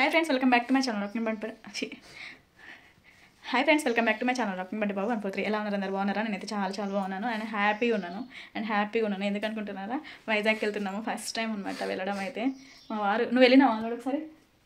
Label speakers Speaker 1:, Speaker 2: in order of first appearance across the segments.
Speaker 1: Hi friends welcome back to my channel rocking బండి hi friends welcome back to my channel rocking బండి బాబు one four three ఎలా ఉన్నారు అందరు బాగున్నారా నేనైతే చాలా చాలా బాగున్నాను అండ్ హ్యాపీగా ఉన్నాను అండ్ హ్యాపీగా ఉన్నాను ఎందుకు అనుకుంటున్నారా వైజాగ్కి వెళ్తున్నాము ఫస్ట్ టైం అనమాట వెళ్ళడం అయితే మా వారు నువ్వు వెళ్ళినావా వాళ్ళు ఒకసారి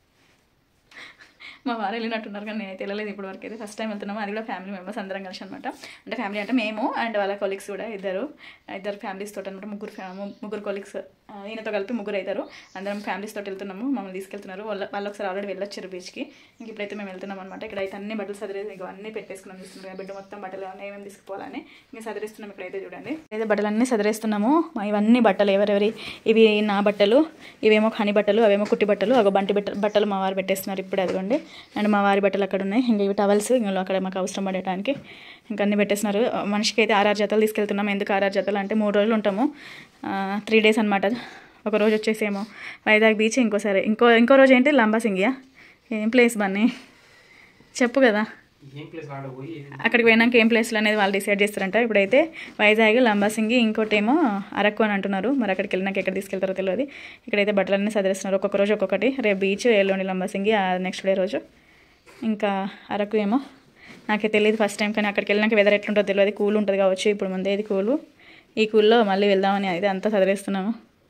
Speaker 1: మా వారు వెళ్ళినట్టున్నారు కానీ నేనైతే వెళ్ళలేదు ఇప్పుడు వరకు అయితే ఫస్ట్ టైం వెళ్తున్నాము అది కూడా ఫ్యామిలీ మెంబర్స్ అందరం కలిసి అనమాట అంటే ఫ్యామిలీ అంటే మేము అండ్ వాళ్ళ కొలీగ్స్ కూడా ఇద్దరు ఇద్దరు ఫ్యామిలీస్ తోటి అనమాట ముగ్గురు ఫ్యా- ము- ముగ్గురు కొలీగ్స్ ఈయనతో కలిపి ముగ్గురు అవుతారు అందరం ఫ్యామిలీస్ తోటి వెళ్తున్నాము మమ్మల్ని తీసుకెళ్తున్నారు వాళ్ళ వాళ్ళు ఒకసారి ఆల్రెడీ వెళ్ళొచ్చారు బీచ్కి ఇంక ఇప్పుడైతే మేము వెళ్తున్నాం అనమాట ఇక్కడ అయితే అన్ని బట్టలు సదిరేసి ఇక అన్ని పెట్టేసుకున్నాం చూస్తున్నారు కదా, బిడ్డ మొత్తం బట్టలు అన్నీ ఏమేమి తీసుకుపోవాలని ఇంకా సదిరిస్తున్నాం ఇక్కడైతే చూడండి అయితే బట్టలు అన్నీ సదిరేస్తున్నాము మా ఇవన్నీ బట్టలు ఎవరెవరి ఇవి నా బట్టలు ఇవేమో హనీ బట్టలు అవేమో కుట్టి బట్టలు అగో బంటి బట్ట బట్టలు మా వారు పెట్టేస్తున్నారు ఇప్పుడు అదిగోండి అండ్ మా వారి బట్టలు అక్కడ ఉన్నాయి ఇంకా ఇవి టవల్స్ ఇంకా అక్కడ మాకు అవసరం పడటానికి ఇంకా అన్ని పెట్టేస్తున్నారు మనిషికి అయితే ఆర్ఆర్ జతలు తీసుకెళ్తున్నాం ఎందుకు ఆర్ఆర్ జతలు అంటే మూడు రోజులు ఉంటాము త్రీ డేస్ అనమాట ఒక రోజు వచ్చేసేమో వైజాగ్ బీచ్ ఇంకోసారి ఇంకో ఇంకో రోజు ఏంటి లంబాసింగియా ఏం ప్లేస్ బన్నీ చెప్పు కదా
Speaker 2: ఏం ప్లేస్ ఆడ పోయి
Speaker 1: అక్కడికి పోయినాక ఏం ప్లేస్లు అనేది వాళ్ళు డిసైడ్ చేస్తారంట ఇప్పుడైతే వైజాగ్ లంబాసింగి ఇంకోటి ఏమో అరకు అని అంటున్నారు మరి అక్కడికి వెళ్ళినాక ఎక్కడ తీసుకెళ్తారో తెలియదు ఇక్కడైతే బట్టలన్నీ సదిరిస్తున్నారు ఒక్కొక్క రోజు ఒక్కొక్కటి రేపు బీచ్ ఎల్లుండి లంబాసింగి నెక్స్ట్ డే రోజు ఇంకా అరకు ఏమో నాకే తెలియదు ఫస్ట్ టైం కానీ అక్కడికి వెళ్ళినాక వెదర్ ఎట్లుంటుందో తెలియదు కూల్ ఉంటుంది కావచ్చు ఇప్పుడు ముందే ఇది కూలు ఈ కూల్లో మళ్ళీ వెళ్దామని అయితే అంతా సదిరేస్తున్నాము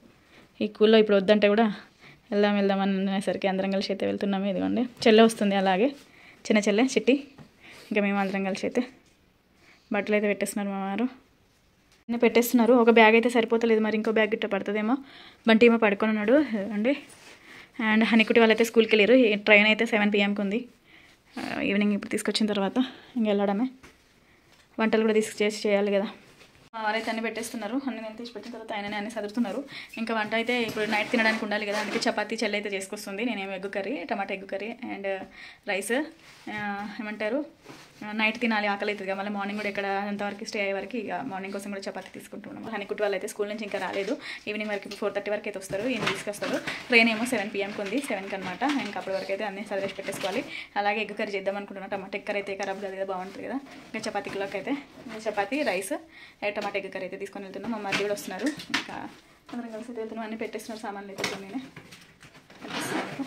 Speaker 1: ఈ కూల్లో ఇప్పుడు వద్దంటే కూడా వెళ్దాం వెళ్దాం అని అనేసరికి అందరం కలిసి అయితే వెళ్తున్నాము ఇదిగోండి చెల్లె వస్తుంది అలాగే చిన్న చెల్లె చిట్టి ఇంకా మేము అందరం కలిసి అయితే బట్టలు అయితే పెట్టేస్తున్నారు మా వారు అన్నీ పెట్టేస్తున్నారు ఒక బ్యాగ్ అయితే సరిపోతలేదు మరి ఇంకో బ్యాగ్ గిట్ట పడుతుందేమో బంటి ఏమో పడుకొని ఉన్నాడు అండి అండ్ హనికుటి వాళ్ళైతే స్కూల్కి వెళ్ళారు ఈ ట్రైన్ అయితే సెవెన్ పిఎంకి ఉంది ఆ, ఈవినింగ్ ఇప్పుడు తీసుకొచ్చిన తర్వాత ఇంక వెళ్ళడమే వంటలు కూడా తీసుకు చేసి చేయాలి కదా మా వారైతే అన్ని పెట్టేస్తున్నారు అన్ని నేను తీసి పెట్టిన తర్వాత ఆయననే అన్ని సదురుతున్నారు ఇంకా వంట అయితే ఇప్పుడు నైట్ తినడానికి ఉండాలి కదా అందుకే చపాతీ చెల్లి అయితే చేసుకొస్తుంది నేనేమో ఎగ్గు కర్రీ టమాటా ఎగ్గు కర్రీ అండ్ రైస్ ఏమంటారు నైట్ తినాలి ఆకలి అవుతుంది కదా మళ్ళీ మార్నింగ్ కూడా ఇక్కడ అంతవరకు స్టే అయ్యే వరకు ఇక మార్నింగ్ కోసం కూడా చపాతీ తీసుకుంటున్నాము హనీ కుట్టి వాళ్ళు అయితే స్కూల్ నుంచి ఇంకా రాలేదు ఈవినింగ్ వరకు ఇప్పుడు ఫోర్ థర్టీ వరకు అయితే వస్తారు ఈయన తీసుకొస్తారు ట్రైన్ ఏమో సెవెన్ పిఎంకి ఉంది సెవెన్కి అనమాట ఇంకా అప్పటి వరకు అయితే అన్ని సర్వేసి పెట్టేసుకోవాలి అలాగే ఎగ్ కర్రీ చేద్దాం అనుకుంటున్నాను టమాటా ఎగ్ కర్రీ అయితే ఖరాబ్ కాదు కదా బాగుంటుంది కదా ఇంకా చపాతీలోకి అయితే ఇంకా చపాతీ రైస్ టమాటా ఎగ్ కర్రీ అయితే తీసుకొని వెళ్తున్నాం మా మధ్య కూడా వస్తున్నారు ఇంకా అందరం కలిసి అయితే వెళ్తున్నాం అన్ని పెట్టేస్తున్నారు సామాన్లు అయితే నేనే పెట్టేస్తున్నాను.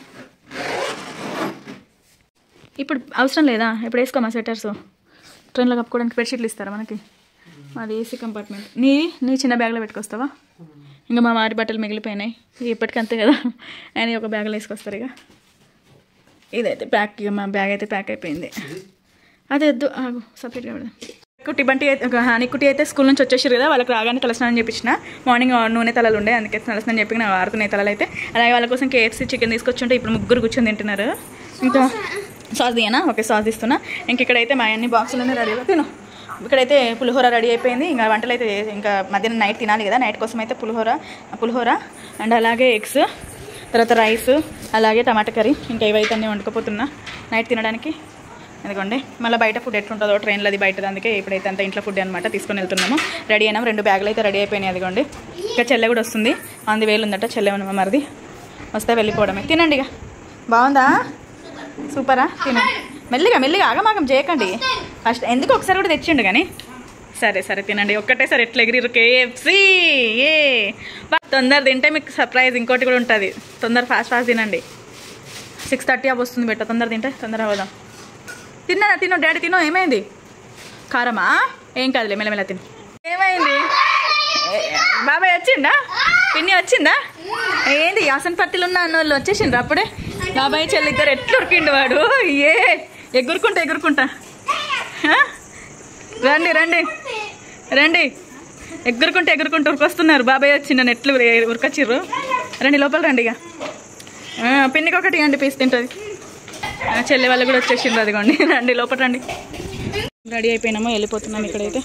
Speaker 1: ఇప్పుడు అవసరం లేదా ఇప్పుడు వేసుకోమా స్వెటర్స్ ట్రైన్లో కప్పుకోవడానికి బెడ్షీట్లు ఇస్తారా మనకి మాది ఏసీ కంపార్ట్మెంట్ నీ నీ చిన్న బ్యాగ్లో పెట్టుకొస్తావా ఇంకా మా వారి బట్టలు మిగిలిపోయినాయి ఇప్పటికీ అంతే కదా ఆయన ఒక బ్యాగ్లో వేసుకొస్తారు ఇక ఇదైతే ప్యాక్ ఇక మా బ్యాగ్ అయితే ప్యాక్ అయిపోయింది అదే వద్దు ఆగు సపరేట్గా పెడదాం కుట్టి బంటి అయితే ఒక హాని కుట్టి అయితే స్కూల్ నుంచి వచ్చేసారు కదా వాళ్ళకి రాగానే తలస్నానం చేపించిన మార్నింగ్ నూనె తలలు ఉండే అందుకే తలస్నానం చెప్పి నా వాడుతున్నాయి తలలు అయితే అలాగే వాళ్ళ కోసం కేఎఫ్సీ చికెన్ తీసుకొచ్చి ఉంటే ఇప్పుడు ముగ్గురు కూర్చొని తింటున్నారు ఇంకా సాస్ దియనా ఓకే సాస్ ఇస్తున్నా ఇంక ఇక్కడైతే మా అన్ని బాక్సులోనే రెడీగా తిను ఇక్కడైతే పులిహోర రెడీ అయిపోయింది ఇంకా వంటలు అయితే ఇంకా మధ్యాహ్నం నైట్ తినాలి కదా నైట్ కోసం అయితే పులిహోర పులిహోర అండ్ అలాగే ఎగ్స్ తర్వాత రైస్ అలాగే టమాటా కర్రీ ఇంకా ఇవైతే అన్నీ వండుకోపోతున్నా నైట్ తినడానికి ఎందుకండి మళ్ళీ బయట ఫుడ్ ఎట్లుంటుందో ట్రైన్లో అది బయటది అందుకే ఇప్పుడైతే అంత ఇంట్లో ఫుడ్ అనమాట తీసుకొని వెళ్తున్నాము రెడీ అయినాం రెండు బ్యాగులు అయితే రెడీ అయిపోయినాయి అదిగోండి ఇంకా చెల్లె కూడా వస్తుంది అంది వేలు ఉందట చెల్లె ఉన్న మరిది వస్తే వెళ్ళిపోవడమే తినండి ఇక బాగుందా సూపరా తినండి మెల్లిగా మెల్లిగా ఆగమాగం చేయకండి ఫస్ట్ ఎందుకు ఒకసారి కూడా తెచ్చిండు కానీ సరే సరే తినండి ఒక్కటేసారి ఎట్లా ఎగిరిరు కేఎఫ్సి ఏ బా, తొందర తింటే మీకు సర్ప్రైజ్ ఇంకోటి కూడా ఉంటుంది తొందర ఫాస్ట్ ఫాస్ట్ తినండి సిక్స్ థర్టీ అవి వస్తుంది బెట్ట తొందర తింటే తొందర అవుదాం తిన్నా తిను డాడీ తిను ఏమైంది కారమా ఏం కాదులే మెల్లమెల్ల తిను ఏమైంది ఏ, బాబాయ్ వచ్చిండా పిన్ని వచ్చిందా ఏంది యాసన్ పత్తిలు ఉన్న అన్న వాళ్ళు వచ్చేసిండ్రు అప్పుడే బాబాయ్ చెల్లి ఇద్దరు ఎట్లా ఉరికిండు వాడు ఏ ఎగురుకుంటా ఎగురుకుంటా ఆ? రండి రండి రండి ఎగురుకుంటూ ఎగురుకుంటూ ఉరికొస్తున్నారు బాబాయ్ వచ్చిండని ఎట్లు ఉరకొచ్చిర్రు రండి లోపల రండి ఇక ఆ, పిన్నికి ఒకటి ఇవ్వండి పీస్ తింటుంది ఆ, చెల్లి వాళ్ళు కూడా వచ్చేసిండ్రు అదిగోండి రండి లోపల రండి రెడీ అయిపోయినాము వెళ్ళిపోతున్నాం ఇక్కడైతే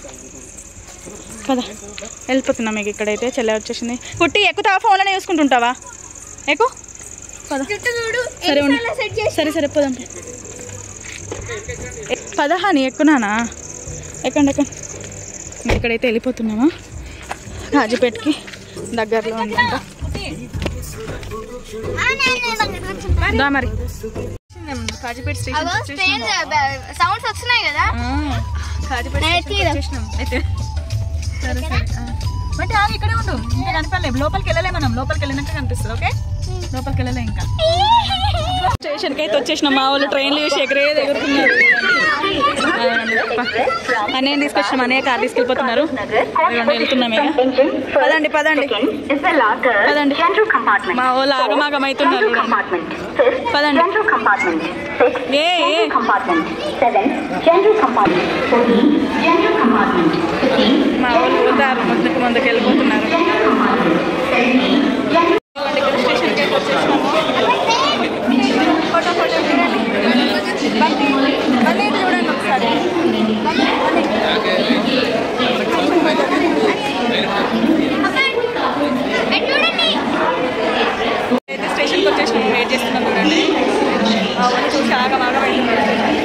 Speaker 1: కదా వెళ్ళిపోతున్నాం మీకు ఇక్కడైతే చెల్లె వచ్చేసింది కుట్టి ఎక్కుతావా ఫోన్లోనే చూసుకుంటుంటావా ఎక్కు పద సరే ఉండు సరే సరే పోదాం ఎ- పదహాని ఎక్కునానా ఎక్కండి ఎక్కండి ఇక్కడైతే వెళ్ళిపోతున్నామా కాజీపేటకి దగ్గరలో ఉందంట దా మరి కాజీపేట స్టేషన్ వచ్చేసినాము.
Speaker 3: సౌండ్స్ వస్తున్నాయి కదా
Speaker 1: ఆ, కాజీపేట
Speaker 3: నేను
Speaker 1: స్టేషన్కి
Speaker 3: ఎత్తిరా.
Speaker 1: వచ్చేసినాం. అయితే సరే సరే ఆ. బట్ ఆగి ఇక్కడే ఉండు ఇంకా కనిపించలేదు లోపలికి వెళ్ళలే మనం లోపలికి వెళ్ళినాక కనిపిస్తుంది ఓకే లోపలికి వెళ్ళలే ఇంకా స్టేషన్కి అయితే వచ్చేసిన మా వాళ్ళు ట్రైన్లు చూసి ఎగరే ఎగురుతున్నారు అన్నయ్య తీసుకొచ్చిన అన్నయ్య కార్ తీసుకెళ్ళిపోతున్నారు ఇదిగోండి, వెళ్తున్నాం ఇక పదండి పదండి
Speaker 2: is the larger
Speaker 1: పదండి
Speaker 2: general compartment.
Speaker 1: మా వాళ్ళు ఆగమాగం అవుతున్నారు
Speaker 2: General compartment. Fifth,
Speaker 1: పదండి
Speaker 2: general compartment. Six,
Speaker 1: ఏ ఏ
Speaker 2: general compartment. Seven, general compartment. Fourteen, general compartment. Fifteen,
Speaker 1: మా వాళ్ళు పోతారు ముందుకు ముందుకు వెళ్ళిపోతున్నారు
Speaker 2: general compartment. Seventeen, general
Speaker 1: ఇదిగోండి, ఇక్కడ స్టేషన్కి అయితే వచ్చేసినాము ఫోటో ఫోటో చూడండి బండి బండి ఇటు చూడండి ఒకసారి బండి, బండి. అయితే స్టేషన్కి వచ్చేసినాము వెయిట్ చేస్తున్నాం చూడండి మా వాళ్ళు చూసి ఆగమాగం అవుతున్నారు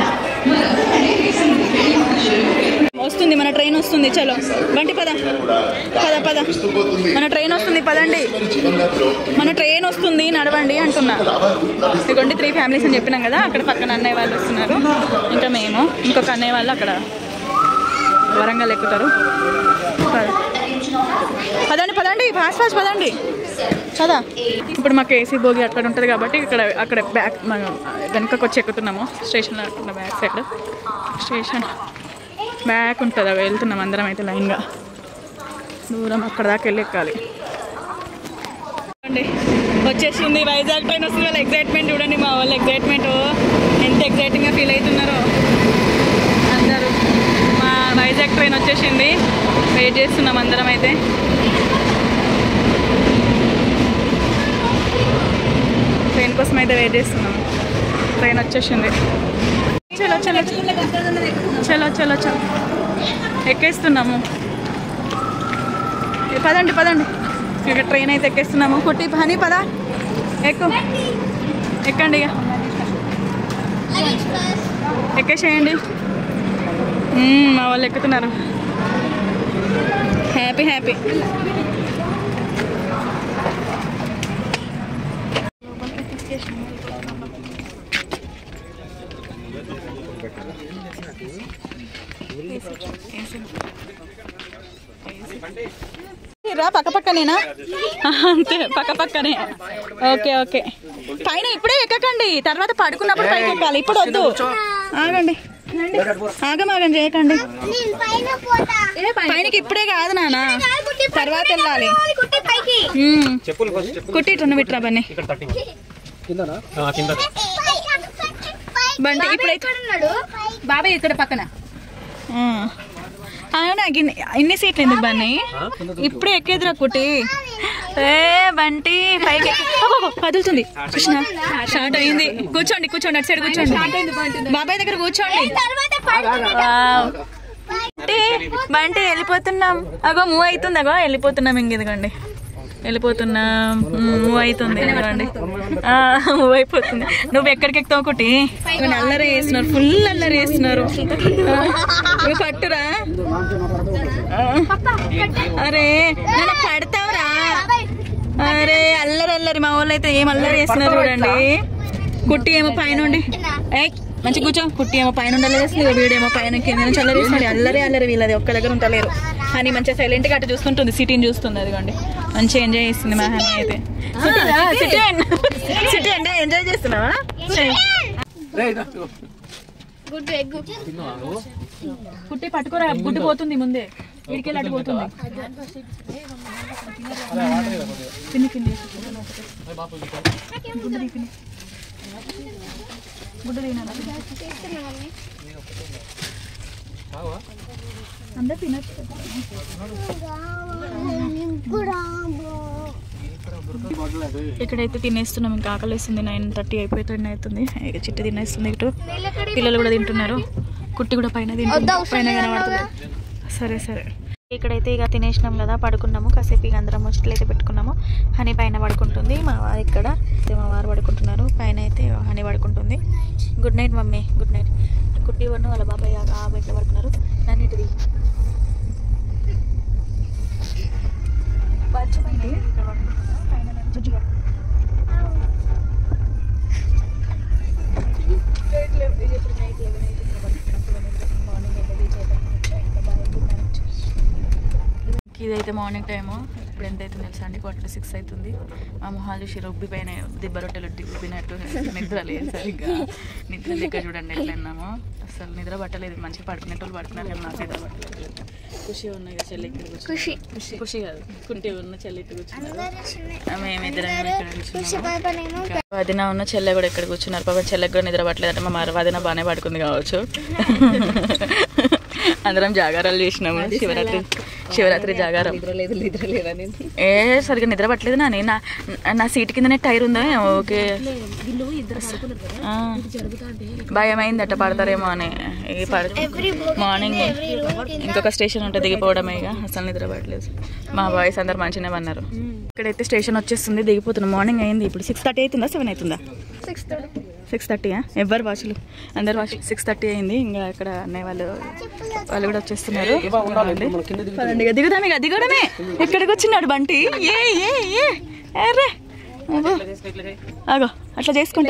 Speaker 1: వస్తుంది మన ట్రైన్ వస్తుంది చలో బంటి పద పద పద మన ట్రైన్ వస్తుంది పదండి మన ట్రైన్ వస్తుంది నడవండి అంటున్నా ఇదిగోండి త్రీ ఫ్యామిలీస్ అని చెప్పినాం కదా అక్కడ పక్కన అన్నయ్య వాళ్ళు వస్తున్నారు ఇంకా మేము ఇంకొక అన్నయ్య వాళ్ళు అక్కడ వరంగల్ ఎక్కుతారు పద. పదండి పదండి ఫాస్ట్ ఫాస్ట్ పదండి కదా ఇప్పుడు మాకు ఏసీ భోగి అక్కడ ఉంటుంది కాబట్టి ఇక్కడ అక్కడ బ్యాక్ మనం వెనుకకు వచ్చి ఎక్కుతున్నాము స్టేషన్లో ఉన్న బ్యాక్ సైడ్ స్టేషన్ బ్యాక్ ఉంటుంది అవి వెళ్తున్నాం అందరం అయితే లైన్గా దూరం అక్కడ దాకా వెళ్ళి ఎక్కాలి చూడండి వచ్చేసింది వైజాగ్ ట్రైన్ వస్తుంది వాళ్ళ ఎగ్జైట్మెంట్ చూడండి మా వాళ్ళ ఎగ్జైట్మెంట్ ఎంత ఎగ్జైటింగ్గా ఫీల్ అవుతున్నారో అందరూ మా వైజాగ్ ట్రైన్ వచ్చేసింది వెయిట్ చేస్తున్నాం అందరం అయితే ట్రైన్ కోసం అయితే వెయిట్ చేస్తున్నాం ట్రైన్ వచ్చేసింది చలో చలో చలో చలో చలో ఎక్కేస్తున్నాము ఏ, పదండి పదండి ఇక ట్రైన్ అయితే ఎక్కేస్తున్నాము కుట్టి పని పద ఎక్కు ఎక్కండి ఇక ఎక్కేసేయండి మ్మ్, మా వాళ్ళు ఎక్కుతున్నారు హ్యాపీ హ్యాపీ రా పక్క పక్కనేనా ఆహా, అంతే పక్క పక్కనే ఓకే ఓకే పైన ఇప్పుడే ఎక్కకండి తర్వాత పడుకున్నప్పుడు పైకి ఎక్కాలి ఇప్పుడు వద్దు ఆగండి ఆగమాగం చేయకండి పైనకి ఇప్పుడే కాదు నాన్న తర్వాత వెళ్ళాలి మ్మ్. కుట్టి ఇట్లా విట్రా బన్నీ బండి ఇప్పుడైతే బాబాయ్ ఇక్కడ పక్కన ఆ. అవునా గిన్ని- ఇన్ని సీట్లు ఎందుకు బన్నీ ఇప్పుడే ఎక్కేదిరా కుట్టి ఏ బంటి పైకి ఎక్కి- అబ్బబ్బ, కదులుతుంది కృష్ణ స్టార్ట్ అయింది కూర్చోండి కూర్చోండి అటు సైడ్ కూర్చోండి బాబాయ్ దగ్గర కూర్చోండి వావ్. బంటి బంటి వెళ్ళిపోతున్నాం అగో మూవ్ అవుతుంది అగో వెళ్ళిపోతున్నాం ఇంక ఇదిగోండి వెళ్ళిపోతున్నాం మూవ్ అవుతుంది ఇదిగోండి ఆ, మూవ్ అయిపోతుంది నువ్వు ఎక్కడికి ఎక్కుతావు ఒకటి ఇదిగోండి, అల్లరి వేస్తున్నారు ఫుల్ అల్లరి వేస్తున్నారు ఆ, ఇవి పట్టురా ఆ, అరే నన్ను పడతావురా అరే అల్లరి అల్లరి మా వాళ్ళు అయితే ఏం అల్లరి చేస్తున్నారు చూడండి కుట్టి ఏమో పైన ఉండి ఏయ్ మంచి కూర్చో కుట్టి ఏమో పైన ఉండలేస్తుంది వీడేమో పైన కింద నుంచి అల్లరి చేస్తున్నాడు అల్లరి అల్లరి వీళ్ళది ఒక్క దగ్గర ఉంటలేరు అని మంచిగా సైలెంట్ గా అటు చూసుకుంటుంది సిటీని చూస్తుంది అదిగోండి మంచిగా ఎంజాయ్ చేస్తుంది మా హనీ అయితే సిటీ సిటీ అంటే ఎంజాయ్ చేస్తున్నావా కుట్టి పట్టుకోరా గుడ్డు పోతుంది ముందే వీడికెళ్ళి అటు పోతుంది పిన్ని పిన్ని గుడ్డు తీ పిన్ని గుడ్డు తినాలి అందరు తినచ్చు ఇక్కడైతే తినేస్తున్నాం ఇంకా ఆకలిస్తుంది నైన్ థర్టీ అయిపోయి టెన్ అవుతుంది ఇక చిట్టు తినేస్తుంది ఇటు పిల్లలు కూడా తింటున్నారు కుట్టి కూడా పైన తింటుంది పైన కనబడుతుంది సరే సరే ఇక్కడైతే ఇక తినేసినాం కదా పడుకున్నాము కాసేపు ఇక అందరం ముచ్చట్లు అయితే పెట్టుకున్నాము హనీ పైన పడుకుంటుంది మా వారు ఇక్కడ అయితే మా వారు పడుకుంటున్నారు పైన అయితే హనీ పడుకుంటుంది good night mummy good night కుట్టి వన్ను వాళ్ళ బాబాయ్ ఆ- ఆ బెడ్లో పడుకున్నారు నన్నిటిది బాత్రూమ్ అయితే ఇక్కడ పడుకుంటున్నా. పైన నేను జుజ్జుగా. నైట్ లెవెన్ ఇది ఇప్పుడు నైట్ లెవెన్ అయితే ఇక్కడ పడుకుంటున్నాం. మార్నింగ్ అయితే రీచ్ అవుతాం ఇంకా బాయ్ గుడ్ నైట్ ఇదైతే మార్నింగ్ టైము ఇప్పుడు ఎంత అవుతుంది తెలుసా అండి క్వార్టర్ సిక్స్ అవుతుంది మా మొహాలు చూసి రుబ్బిపోయిన దిబ్బ రొట్టెలు ఉట్టి ఉబ్బినట్టు నిద్ర లేదు సరిగ్గా నిద్ర దగ్గర చూడండి ఎట్లా ఉన్నాము అసలు నిద్ర పట్టలేదు మంచిగా పడుకునేటోళ్ళు పడుతున్నారు కానీ నాకు నిద్ర పట్టలేదు ఖుషి ఉన్నాయి కదా చెల్లి ఇక్కడ కూర్చున్నాము.
Speaker 3: ఖుషి
Speaker 1: ఖుషి ఖుషి కాదు కుంటే ఉన్న చెల్లి ఇక్కడ కూర్చున్నారు
Speaker 3: అందరూ చిన్న-
Speaker 1: మేమిద్దరం ఇక్కడ
Speaker 3: ఖుషి
Speaker 1: కూర్చున్నాము
Speaker 3: పాపనేమో
Speaker 1: వదిన ఉన్న చెల్లె కూడా ఇక్కడ కూర్చున్నారు పాపం చెల్లెకి కూడా నిద్ర పట్టలేదంటే మా మరి వదిన బాగానే పడుకుంది కావచ్చు అందరం జాగారాలు చేసినాము శివరాత్రి శివరాత్రి జాగారం
Speaker 4: లేదు నిద్ర లేదా నేను
Speaker 1: ఏ సరిగ్గా నిద్ర పట్టలేదు నాని నా నా సీట్ కిందనే టైర్ ఉందా ఓకే
Speaker 4: వీళ్ళు ఇద్దరు పడుకున్నారు కదా
Speaker 1: ఆ,
Speaker 4: జరుగుతా అంటే
Speaker 1: భయం అయిందట పడతారేమో అని ఈ పడ మార్నింగ్ ఇంకొక స్టేషన్ ఉంటే దిగిపోవడమే ఇక అసలు నిద్ర పట్టలేదు మా బాయ్స్ అందరు మంచిగానే పన్నారు ఇక్కడైతే స్టేషన్ వచ్చేస్తుంది దిగిపోతున్నాం మార్నింగ్ అయింది ఇప్పుడు సిక్స్ థర్టీ అవుతుందా సెవెన్ అవుతుందా
Speaker 3: సిక్స్త్
Speaker 1: సిక్స్ థర్టీయా ఎవరు వాచ్లు అందరు వాచ్ సిక్స్ థర్టీ అయింది ఇంకా ఇక్కడ అన్నయ్య వాళ్ళు వాళ్ళు కూడా వచ్చేస్తున్నారు పదండి. పదండి ఇక దిగుదాం ఇక దిగడమే ఎక్కడికి వచ్చినాడు బంటి ఏ ఏ ఏ అరే అబ్బో. అగో అట్లా చేసుకుంటే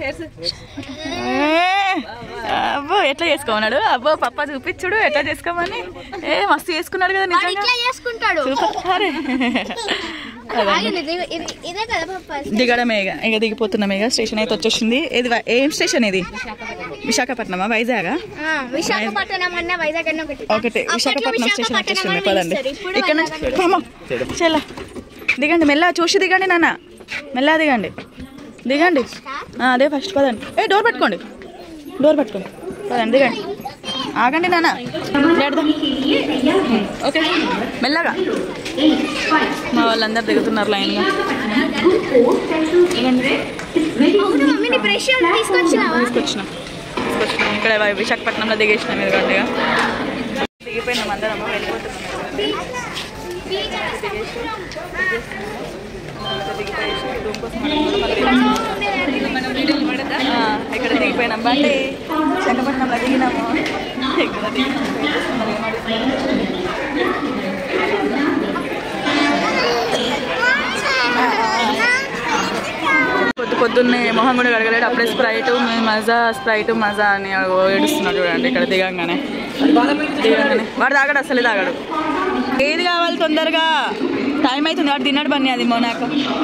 Speaker 1: ఏ, అబ్బో ఎట్లా చేసుకోమన్నాడు అబ్బో పప్ప చూపించుడు ఎట్లా చేసుకోమని ఏ మస్తు చేసుకున్నాడు కదా నిజంగా
Speaker 3: ఇట్లా చేసుకుంటాడు
Speaker 1: సూపర్ అరే
Speaker 3: ఆగండి, ఇది- ఇది- ఇదే కదా పాప
Speaker 1: దిగడమే ఇక ఇక దిగిపోతున్నాం ఇక స్టేషన్ అయితే వచ్చేసింది ఇది వా- ఏం స్టేషన్ ఇది విశాఖపట్నమా వైజాగా
Speaker 3: ఆ, విశాఖపట్నం అన్న వైజాగ్ అన్న ఒకటి
Speaker 1: ఒకటి
Speaker 3: అప్పట్లో
Speaker 1: విశాఖపట్నం స్టేషన్
Speaker 3: విశాఖపట్నం
Speaker 1: వచ్చేసింది
Speaker 3: అని
Speaker 1: పదండి
Speaker 3: పిలుస్తారు. ఇప్పుడు
Speaker 1: ఇక్కడ
Speaker 3: వైజాగ్
Speaker 1: నుంచి అమ్మో, చెల్ల దిగండి మెల్ల చూసి దిగండి నాన్న మెల్ల దిగండి దిగండి ఆ, అదే ఫస్ట్ పదండి ఏ డోర్ పట్టుకోండి డోర్ పట్టుకోండి పదండి దిగండి ఆగండి నాన్న లేడదాం ఓకే మెల్లగా మా వాళ్ళందరూ దిగుతున్నారు లైన్గా
Speaker 3: అవును మమ్మీ నీ బ్రష్ తీసుకొచ్చినావా
Speaker 1: తీసుకొచ్చినాం తీసుకొచ్చినాం ఇక్కడ విశాఖపట్నంలో దిగేసినాం ఎందుకంటే ఇక. దిగిపోయినాం అందరం వెళ్ళిపోతున్నాం ఆ, ఇక్కడ దిగిపోయినాం బండి విశాఖపట్నంలో దిగినాము ఇక్కడ దిగినాము ఏం చేస్తున్నారు, ఏం అడుగుతున్నారు? పొద్దు పొద్దున్నే మొహం కూడా కడగలేడు అప్పుడే స్ప్రైట్ మజా స్ప్రైట్ మజా అని అగో ఏడుస్తున్నాడు చూడండి ఇక్కడ దిగంగానే దిగంగానే వాడు తాగాడు అసలే తాగాడు ఏది కావాలి తొందరగా టైం అవుతుంది వాడు తిన్నాడు బన్నీ అది మోనాక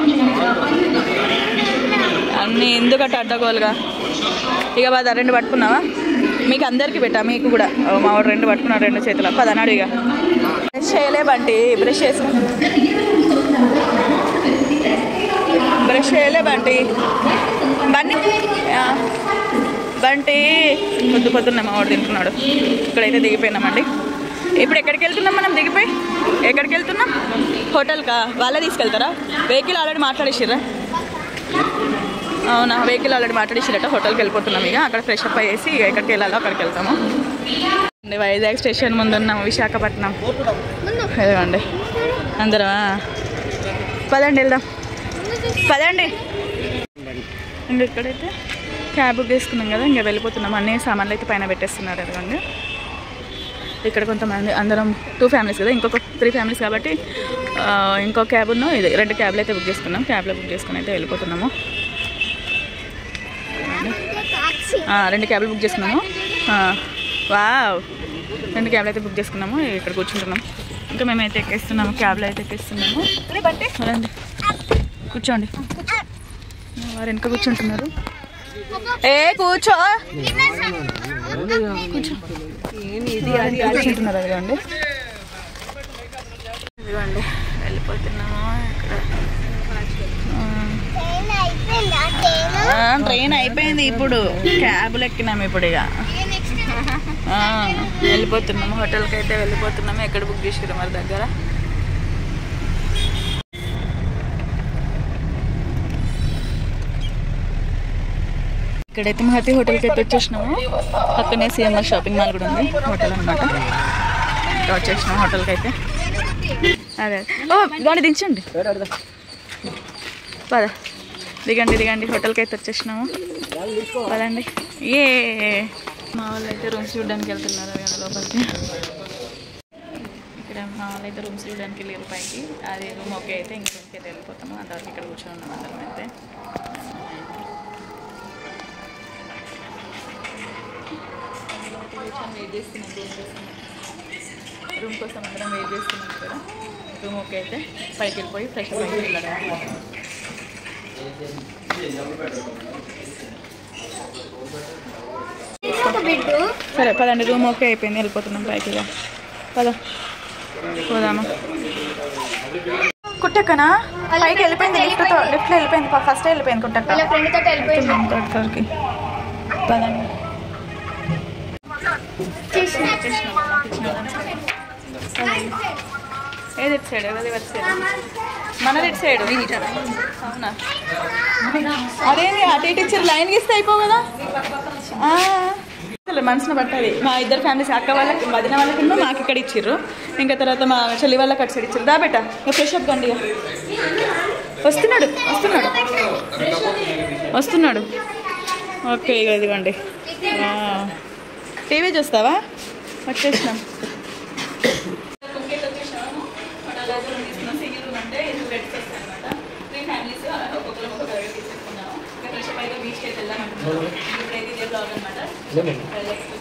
Speaker 1: అన్నీ ఎందుకట్ట అడ్డగోలుగా ఇక బాధ రెండు పట్టుకున్నావా మీకు అందరికీ పెట్టా మీకు కూడా ఓ, మా వాడు రెండు పట్టుకున్నాడు రెండు చేతుల పదనాడు ఇక బ్రష్ చేయలే బంటి బ్రష్ చేసుకో బ్రష్ చేయలే బంటి బండి ఆ, బంటి పొద్దు పొద్దున్న మా వాడు తింటున్నాడు ఇక్కడైతే దిగిపోయినామండి ఇప్పుడు ఎక్కడికి వెళ్తున్నాం మనం దిగిపోయి ఎక్కడికి వెళ్తున్నాం హోటల్కా వాళ్ళే తీసుకెళ్తారా వెహికల్ ఆల్రెడీ మాట్లాడేసిర్రా అవునా వెహికల్ ఆల్రెడీ మాట్లాడేసిరట హోటల్కి వెళ్ళిపోతున్నాం ఇక అక్కడ ఫ్రెష్ అప్ అయ్యేసి ఇక ఎక్కడికి వెళ్ళాలో అక్కడికి వెళ్తాము అండి, వైజాగ్ స్టేషన్ ముందు ఉన్నాము విశాఖపట్నం ఇదిగోండి అందరమా పదండి వెళ్దాం పదండి ఇంక ఇక్కడైతే క్యాబ్ బుక్ చేసుకున్నాం కదా ఇంకా వెళ్ళిపోతున్నాం అన్ని సామాన్లు అయితే పైన పెట్టేస్తున్నారు అదిగోండి ఇక్కడ కొంతమంది అందరం టూ ఫ్యామిలీస్ కదా ఇంకొక త్రీ ఫ్యామిలీస్ కాబట్టి ఆ, ఇంకో క్యాబ్ ఉన్ను ఇది రెండు క్యాబ్లు అయితే బుక్ చేసుకున్నాం క్యాబ్లో బుక్ చేసుకుని అయితే వెళ్ళిపోతున్నాము ఆ, రెండు క్యాబ్లు బుక్ చేసుకున్నాము ఆ, వావ్ రెండు క్యాబ్లు అయితే బుక్ చేసుకున్నాము ఇక్కడ కూర్చుంటున్నాం ఇంకా మేమైతే ఎక్కేస్తున్నాము క్యాబ్లో అయితే ఎక్కేస్తున్నాము రండి కూర్చోండి వారు వెనక కూర్చుంటున్నారు ఏ కూర్చో కూర్చుంటున్నారు అదిగోండి ఇదిగోండి వెళ్ళిపోతున్నాము ఇక్కడ ఆ, ట్రైన్ అయిపోయింది ఇప్పుడు క్యాబులు ఎక్కినాము ఇప్పుడు ఇక ఆ, వెళ్ళిపోతున్నాము హోటల్కి అయితే వెళ్ళిపోతున్నాము ఎక్కడ బుక్ చేసారు మరి దగ్గర ఇక్కడైతే మహతి హోటల్కి అయితే వచ్చేసినాము పక్కనే సిఎంఆర్ షాపింగ్ మాల్ కూడా ఉంది హోటల్ అనమాట ఇక్కడ వచ్చేసినాము హోటల్కి అయితే అదే ఓ గాడి దించండి పద దిగండి దిగండి హోటల్కి అయితే వచ్చేసినాము పదండి ఏ మా వాళ్ళు అయితే రూమ్స్ చూడడానికి వెళ్తున్నారు అక్కడ లోపలికి ఇక్కడ మా వాళ్ళు అయితే రూమ్స్ చూడడానికి వెళ్ళారు పైకి అది రూమ్ ఓకే అయితే ఇంక రూమ్కి అయితే వెళ్ళిపోతాము అంతవరకు ఇక్కడ కూర్చొని ఉన్నాం అందరం అయితే కూర్చొని వెయిట్ చేస్తున్నాం రూమ్ కోసం రూమ్ కోసం అందరం వెయిట్ చేస్తున్నాం ఇక్కడ రూమ్ ఓకే అయితే పైకి వెళ్ళిపోయి ఫ్రెష్ అప్ అయ్యి వెళ్ళాలి
Speaker 3: ఒక బిడ్డు
Speaker 1: సరే పదండి రూమ్ ఓకే అయిపోయింది వెళ్ళిపోతున్నాం పైకి ఇక. పద పోదామా కుట్టక్కనా పైకి వెళ్ళిపోయింది లిఫ్ట్తో లిఫ్ట్లో వెళ్ళిపోయింది ఫస్ట్ వెళ్ళిపోయింది కుట్టక్క
Speaker 3: వాళ్ళ ఫ్రెండ్ తోటి వెళ్ళిపోయింది
Speaker 1: థర్డ్ ఫ్లోర్కి పదండి
Speaker 3: చేసిన
Speaker 1: ఏది ఇటు సైడ్ ఎవరి ఇటు సైడ్ మనది ఇటు సైడ్ అవునా అదేంది అటు ఇటు ఇచ్చారు లైన్ గీస్తే అయిపో కదా ఆ. అసలు మనసును పట్టది మా ఇద్దరు ఫ్యామిలీస్ అక్క వాళ్ళకి వదిన వాళ్ళకి మాకు ఇక్కడ ఇచ్చిర్రు ఇంకా తర్వాత మా చెల్లి వాళ్ళకి అటు సైడ్ ఇచ్చారు దా బెట్ట ఇక ఫ్రెష్ అప్ కండి ఇక. వస్తున్నాడు వస్తున్నాడు వస్తున్నాడు ఓకే ఇక ఇదిగోండి ఆ. టీవీ చూస్తావా వచ్చేసినాం బీచ్కి వెళ్దాం అనుకుంటున్నాం ఇప్పుడైతే ఇదే బ్లాగ్ అనమాట